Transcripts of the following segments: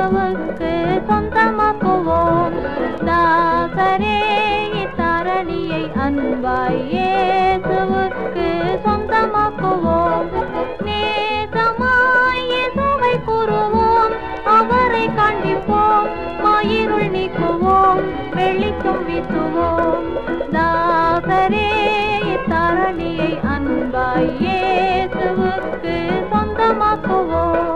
இயேசுவுக்கு சொந்தமாக்குவோம் தாசரே இத்தரணியை அன்பாய் இயேசுவுக்கு சொந்தமாக்குவோம் நேசமாய் இயேசுவை கூறுவோம் அவரை கண்டிப்போம் மாயிருள் நீக்குவோம் வெளிச்சம் வீசுவோம் தாசரே இத்தரணியை அன்பாய் இயேசுவுக்கு சொந்தமாக்குவோம்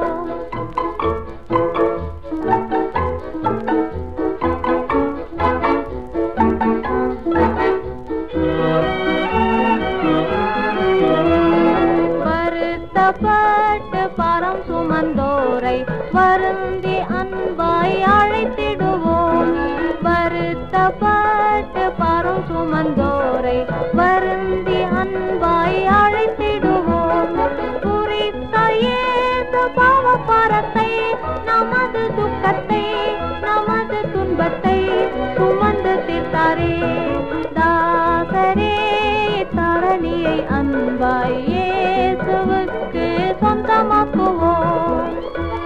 வருத்தப்பட்டு பரம் சுமந்தோரை வருந்தி அன்பாய் அழைத்திடுவோம் வருத்தப்பட்டு பரம் சுமந்தோரை வருந்தி அன்பாய் அழைத்திடுவோம் குறித்த இயேசு பாவப்பாரத்தை நமது துக்கத்தை நமது துன்பத்தை சுமந்து தீர்த்தாரே தாசரே தரணியை அன்பாய் இயேசுவுக்கு சொந்தமாக்குவோம்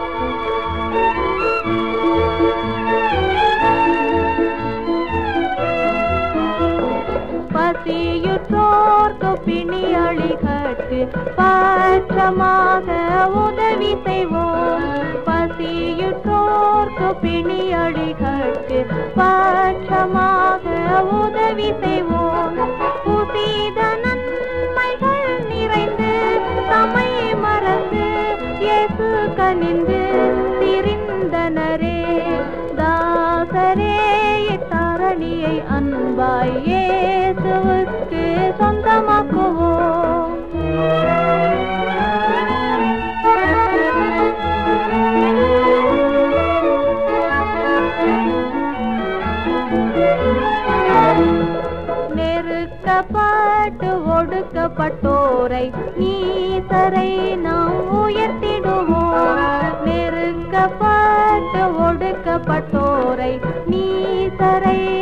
பசியுற்றோர்க்கு பிணியளிகட்டு பாற்றமாக உதவி செய்வோம் பசியுற்றோர்க்கு பிணியளிகட்டு பாற்றமாக உதவி செய்வோம் புதித நன்மைகள் நிறைந்து தமை மறந்து இயேசு கனிந்து திரிந்தனரே தாசரே இத்தரணியை அன்பாய் இயேசுவுக்கு சொந்தமாக்குவோம் நெருக்கப்பட்டு ஒடுக்கப்பட்டோரை நீசரை நாம் உயர்த்திடுவோம் நெருக்கப்பட்டு ஒடுக்கப்பட்டோரை நீசரை